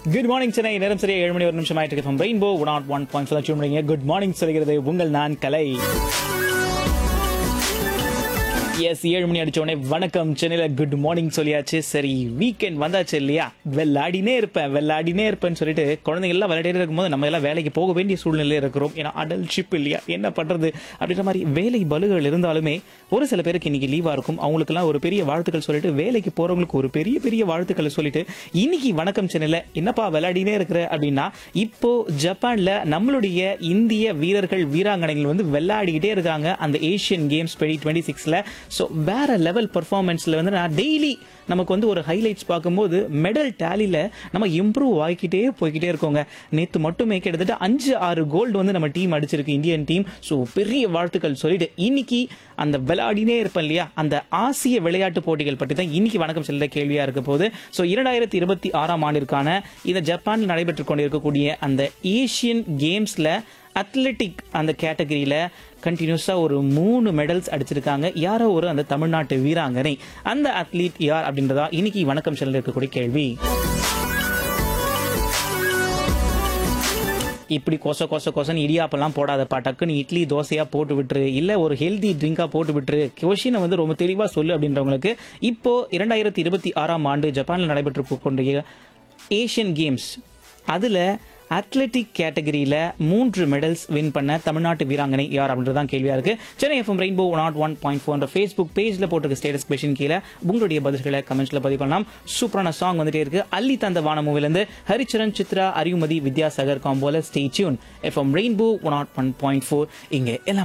good morning Chennai நேரம் சரியா ஏழு மணி ஒரு நிமிஷம் ஆயிட்டு இருக்கு rainbow one naught one point four tune பண்ணீங்க குட் மார்னிங் சொல்கிறது உங்கள் நான் கலை எஸ் ஏழு மணி அடிச்ச உடனே வணக்கம் சென்னையில குட் மார்னிங் சொல்லியாச்சு சரி வீக்கெண்ட் வந்தாச்சு இல்லையா வெள்ளாடினே இருப்பேன் வெள்ளாடினே இருப்பேன்னு சொல்லிட்டு குழந்தைங்க எல்லாம் விளையாடிட்டு இருக்கும்போது நம்ம எல்லாம் வேலைக்கு போக வேண்டிய சூழ்நிலையில இருக்கிறோம் ஏன்னா அடல்ட்ஷிப் இல்லையா என்ன பண்றது அப்படின்ற மாதிரி வேலை பலுகள் இருந்தாலுமே ஒரு சில பேருக்கு இன்னைக்கு லீவா இருக்கும் அவங்களுக்குலாம் ஒரு பெரிய வாழ்த்துக்கள் சொல்லிட்டு வேலைக்கு போறவங்களுக்கு ஒரு பெரிய பெரிய வாழ்த்துக்களை சொல்லிட்டு இன்னைக்கு வணக்கம் சென்னையில என்னப்பா விளையாடினே இருக்கிற அப்படின்னா இப்போ ஜப்பான்ல நம்மளுடைய இந்திய வீரர்கள் வீராங்கனைகள் வந்து விளையாடிக்கிட்டே இருக்காங்க அந்த ஏசியன் கேம்ஸ் டுவெண்ட்டி டுவெண்ட்டி சிக்ஸ்ல ஸோ வேற லெவல் பர்ஃபார்மன்ஸ்ல வந்து நான் டெய்லி நமக்கு வந்து ஒரு ஹைலைட்ஸ் பார்க்கும்போது மெடல் டேலியில் நம்ம இம்ப்ரூவ் ஆகிக்கிட்டே போய்கிட்டே இருக்கோங்க நேற்று மட்டுமே கிட்டத்தட்ட அஞ்சு ஆறு கோல்டு வந்து நம்ம டீம் அடிச்சிருக்கு இந்தியன் டீம் ஸோ பெரிய வாழ்த்துக்கள் சொல்லிட்டு இன்னைக்கு அந்த விளையாடினே இருப்பேன் இல்லையா அந்த ஆசிய விளையாட்டு போட்டிகள் பற்றி தான் இன்னைக்கு வணக்கம் செல்ல கேள்வியா இருக்க போது ஸோ இரண்டாயிரத்தி இருபத்தி ஆறாம் ஆண்டிற்கான இந்த ஜப்பானில் நடைபெற்று கொண்டிருக்கக்கூடிய அந்த ஏசியன் கேம்ஸ்ல அத்லெட்டிக் அந்த கேட்டகரியில கண்டினியூஸா ஒரு மூணு மெடல்ஸ் அடிச்சிருக்காங்க யாரோ ஒரு அந்த தமிழ்நாட்டு வீராங்கனை அந்த அத்லீட் யார் அப்படின்றதா இன்னைக்கு வணக்கம் செல்ல இருக்கக்கூடிய கேள்வி இப்படி கொச கொச கொசன்னு இடியாப்பெல்லாம் போடாதப்பா டக்குன்னு இட்லி தோசையா போட்டு விட்டுரு இல்ல ஒரு ஹெல்தி ட்ரிங்கா போட்டு விட்டுரு கொஷினை வந்து ரொம்ப தெளிவா சொல்லு அப்படின்றவங்களுக்கு இப்போ இரண்டாயிரத்தி இருபத்தி ஆறாம் ஆண்டு ஜப்பானில் நடைபெற்று கொண்டிருக்கிற ஏஷியன் கேம்ஸ் அதுல அத்லெட்டிக் கேட்டகரியில மூன்று மெடல்ஸ் வின் பண்ண தமிழ்நாட்டு வீராங்கனை யார் அப்படின்றது தான் கேள்வியா இருக்கு Chennai FM rainbow naught one point four Facebook பேஜ்ல போட்டிருக்க ஸ்டேட்டஸ் கொஷின் கீழே உங்களுடைய பதில்களை கமெண்ட்ஸ்ல பதிவு பண்ணலாம் சூப்பரான சாங் வந்துட்டே இருக்கு அள்ளி தந்த வான மூவில இருந்து ஹரிச்சரன் சித்ரா அறிவுமதி வித்யாசாகர் காம்போல stay tune FM rainbow one naught one point four இங்க எல்லாம்